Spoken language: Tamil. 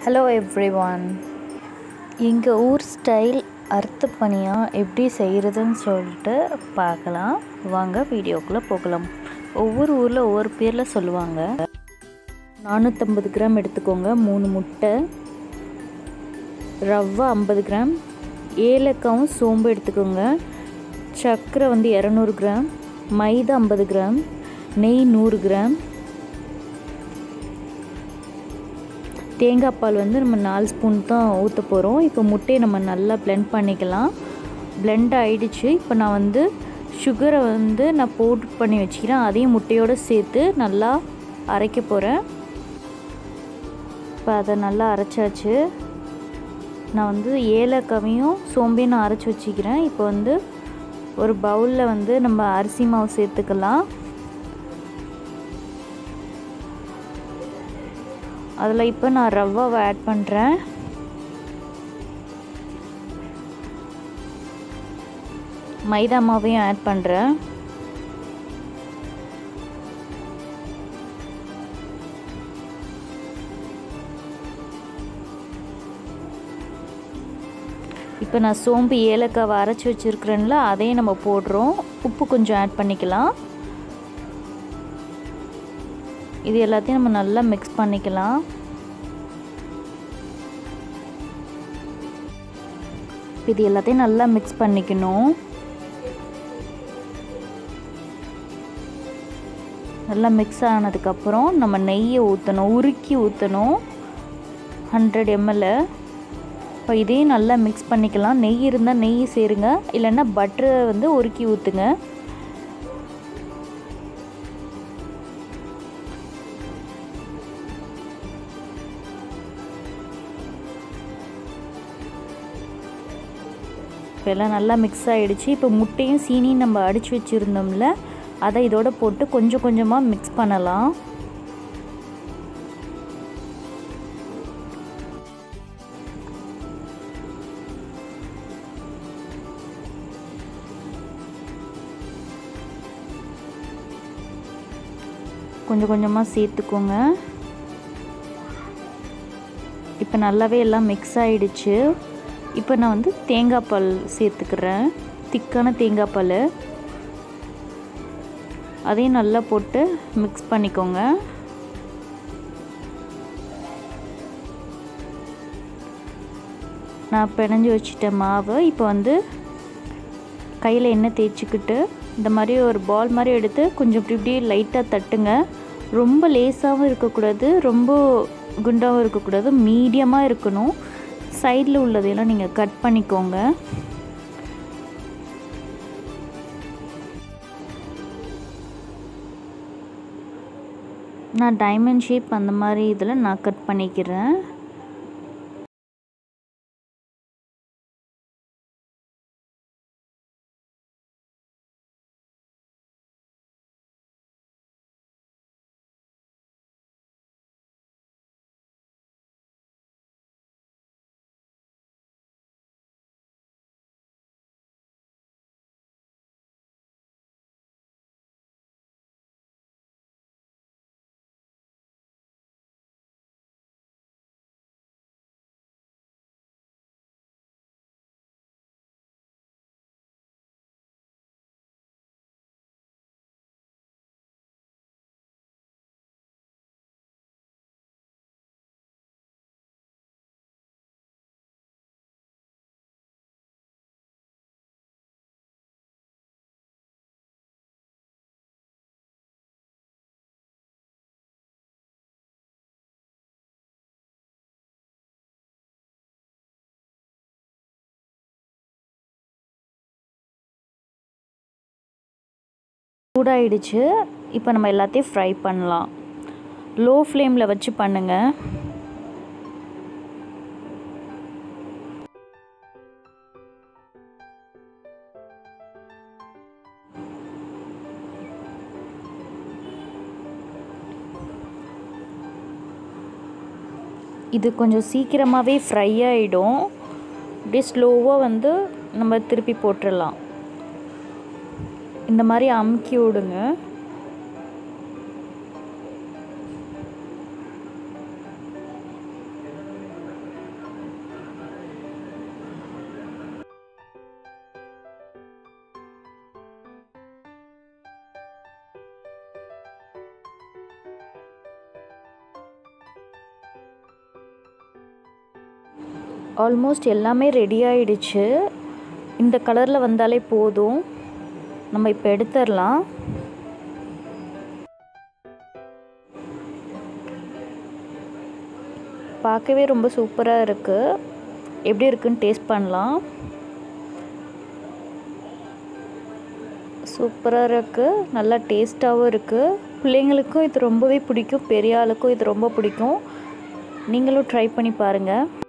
ஹலோ எவ்ரி ஒன் எங்கள் ஊர் ஸ்டைல் அர்த்த பணியாக எப்படி செய்கிறதுன்னு சொல்லிட்டு பார்க்கலாம் வாங்க வீடியோக்குள்ளே போகலாம் ஒவ்வொரு ஊரில் ஒவ்வொரு பேரில் சொல்லுவாங்க நானூற்றம்பது கிராம் எடுத்துக்கோங்க மூணு முட்டை ரவை ஐம்பது கிராம் ஏலக்காவும் சோம்பு எடுத்துக்கோங்க சர்க்கரை வந்து இரநூறு கிராம் மைதா ஐம்பது கிராம் நெய் நூறு கிராம் தேங்காய் பால் வந்து நம்ம நாலு ஸ்பூன் தான் ஊற்ற போகிறோம் இப்போ முட்டையை நம்ம நல்லா பிளெண்ட் பண்ணிக்கலாம் பிளெண்ட் ஆகிடுச்சு இப்போ நான் வந்து சுகரை வந்து நான் பவுட்ரு பண்ணி வச்சுக்கிறேன் அதையும் முட்டையோடு சேர்த்து நல்லா அரைக்க போகிறேன் இப்போ அதை நல்லா அரைச்சாச்சு நான் வந்து ஏலக்காவையும் சோம்பையும் நான் அரைச்சி வச்சுக்கிறேன் இப்போ வந்து ஒரு பவுலில் வந்து நம்ம அரிசி மாவு சேர்த்துக்கலாம் அதில் இப்போ நான் ரவ்வாவை ஆட் பண்ணுறேன் மைதா மாவையும் ஆட் பண்ணுறேன் இப்போ நான் சோம்பு ஏலக்காவை அரைச்சி வச்சுருக்கிறேன்ல அதையும் நம்ம போடுறோம் உப்பு கொஞ்சம் ஆட் பண்ணிக்கலாம் இது எல்லாத்தையும் நம்ம நல்லா மிக்ஸ் பண்ணிக்கலாம் இது எல்லாத்தையும் நல்லா மிக்ஸ் பண்ணிக்கணும் நல்லா மிக்ஸ் ஆனதுக்கப்புறம் நம்ம நெய்யை ஊற்றணும் உருக்கி ஊற்றணும் ஹண்ட்ரட் எம்எல் இப்போ இதையும் நல்லா மிக்ஸ் பண்ணிக்கலாம் நெய் இருந்தால் நெய் சேருங்க இல்லைன்னா பட்டரை வந்து உருக்கி ஊற்றுங்க இப்போ எல்லாம் நல்லா மிக்ஸ் ஆகிடுச்சு இப்போ முட்டையும் சீனியும் நம்ம அடித்து வச்சுருந்தோம்ல அதை இதோட போட்டு கொஞ்சம் கொஞ்சமாக மிக்ஸ் பண்ணலாம் கொஞ்சம் கொஞ்சமாக சேர்த்துக்கோங்க இப்போ நல்லாவே எல்லாம் மிக்ஸ் ஆகிடுச்சு இப்போ நான் வந்து தேங்காய் பால் சேர்த்துக்கிறேன் திக்கான தேங்காய் பால் அதையும் நல்லா போட்டு மிக்ஸ் பண்ணிக்கோங்க நான் பிணைஞ்சு வச்சுட்டேன் மாவு இப்போ வந்து கையில் எண்ணெய் தேய்ச்சிக்கிட்டு இந்த மாதிரி ஒரு பால் மாதிரி எடுத்து கொஞ்சம் இப்படி இப்படி லைட்டாக தட்டுங்க ரொம்ப லேஸாகவும் இருக்கக்கூடாது ரொம்ப குண்டாகவும் இருக்கக்கூடாது மீடியமாக இருக்கணும் சைடில் உள்ளதையெல்லாம் நீங்கள் கட் பண்ணிக்கோங்க நான் டைமண்ட் ஷேப் அந்த மாதிரி இதில் நான் கட் பண்ணிக்கிறேன் சூடாயிடுச்சு இப்போ நம்ம எல்லாத்தையும் ஃப்ரை பண்ணலாம் லோ ஃப்ளேமில் வச்சு பண்ணுங்கள் இது கொஞ்சம் சீக்கிரமாகவே ஃப்ரை ஆகிடும் அப்படியே ஸ்லோவாக வந்து நம்ம திருப்பி போட்டுடலாம் இந்த மாதிரி அமுக்கி விடுங்க ஆல்மோஸ்ட் எல்லாமே ரெடி ஆயிடுச்சு இந்த கலரில் வந்தாலே போதும் நம்ம இப்போ எடுத்துடலாம் பார்க்கவே ரொம்ப சூப்பராக இருக்குது எப்படி இருக்குன்னு டேஸ்ட் பண்ணலாம் சூப்பராக இருக்குது நல்லா டேஸ்ட்டாகவும் இருக்குது பிள்ளைங்களுக்கும் இது ரொம்பவே பிடிக்கும் பெரிய ஆளுக்கும் இது ரொம்ப பிடிக்கும் நீங்களும் ட்ரை பண்ணி பாருங்கள்